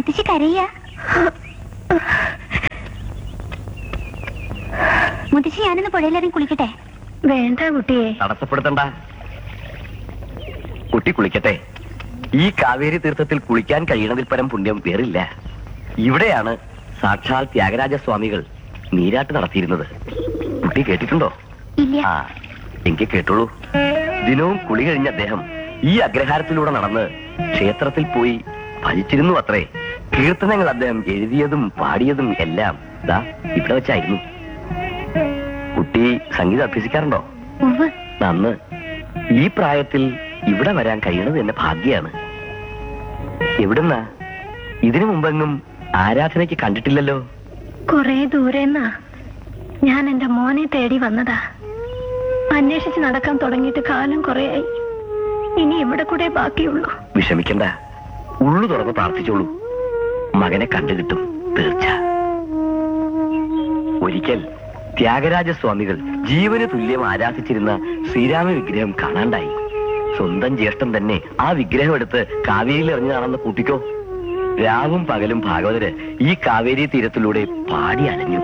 മുത്തശ്ശി കരയ്യ മുത്തശ്ശി ഞാനൊന്ന് പുഴയിലിറങ്ങി കുളിക്കട്ടെ വേണ്ട കുട്ടിയെ തടസ്സപ്പെടുത്തണ്ട കുട്ടി കുളിക്കട്ടെ ഈ കാവേരി തീർത്ഥത്തിൽ കുളിക്കാൻ കഴിയണതിൽ പരം പുണ്യം വേറില്ല ഇവിടെയാണ് സാക്ഷാൽ ത്യാഗരാജ സ്വാമികൾ നീരാട്ട് നടത്തിയിരുന്നത് കുട്ടി കേട്ടിട്ടുണ്ടോ ഇല്ല ആ എങ്കിൽ കേട്ടോളൂ ദിനവും കുളി കഴിഞ്ഞ അദ്ദേഹം ഈ അഗ്രഹാരത്തിലൂടെ നടന്ന് ക്ഷേത്രത്തിൽ പോയി ഭജിച്ചിരുന്നു അത്രേ കീർത്തനങ്ങൾ അദ്ദേഹം എഴുതിയതും പാടിയതും എല്ലാം ദാ ഇവിടെ വെച്ചായിരുന്നു കുട്ടി സംഗീതം അഭ്യസിക്കാറുണ്ടോ ഉവ്വ് നന്ന് ഈ പ്രായത്തിൽ ഇവിടെ വരാൻ കഴിയണത് എന്റെ ഭാഗ്യാണ് എവിടുന്നാ ഇതിനു മുമ്പെങ്ങും ആരാധനയ്ക്ക് കണ്ടിട്ടില്ലല്ലോ കൊറേ ദൂരെന്നാ ഞാൻ എന്റെ മോനെ തേടി വന്നതാ അന്വേഷിച്ച് നടക്കാൻ തുടങ്ങിയിട്ട് കാലം കുറേയായി ഇനി ഇവിടെ കൂടെ ബാക്കിയുള്ളൂ വിഷമിക്കണ്ട ഉള്ളു തുറന്ന് പ്രാർത്ഥിച്ചോളൂ മകനെ കണ്ടു കിട്ടും തീർച്ച ഒരിക്കൽ ത്യാഗരാജ സ്വാമികൾ ജീവന് തുല്യം ആരാധിച്ചിരുന്ന ശ്രീരാമ വിഗ്രഹം കാണാണ്ടായി സ്വന്തം ജ്യേഷ്ഠൻ തന്നെ ആ വിഗ്രഹം എടുത്ത് കാവേരിയിൽ എറിഞ്ഞതാണെന്ന് കൂട്ടിക്കോ രാവും പകലും ഭാഗവതര് ഈ കാവേരി തീരത്തിലൂടെ പാടി അലഞ്ഞു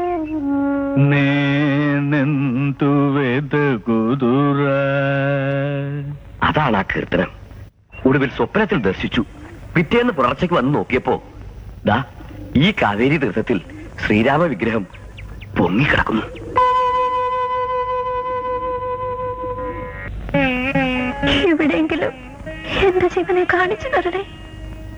నేనెంతు వెతుకుదురా അതാണ് ആ കീർത്തനം ഒടുവിൽ സ്വപ്നത്തിൽ ദർശിച്ചു പിറ്റേന്ന് പുലർച്ചയ്ക്ക് വന്ന് നോക്കിയപ്പോ ദാ ഈ കാവേരി തീർത്ഥത്തിൽ ശ്രീരാമ വിഗ്രഹം പൊങ്ങിക്കിടക്കുന്നു എവിടെയെങ്കിലും എന്റെ ജീവനെ കാണിച്ചു തരണേ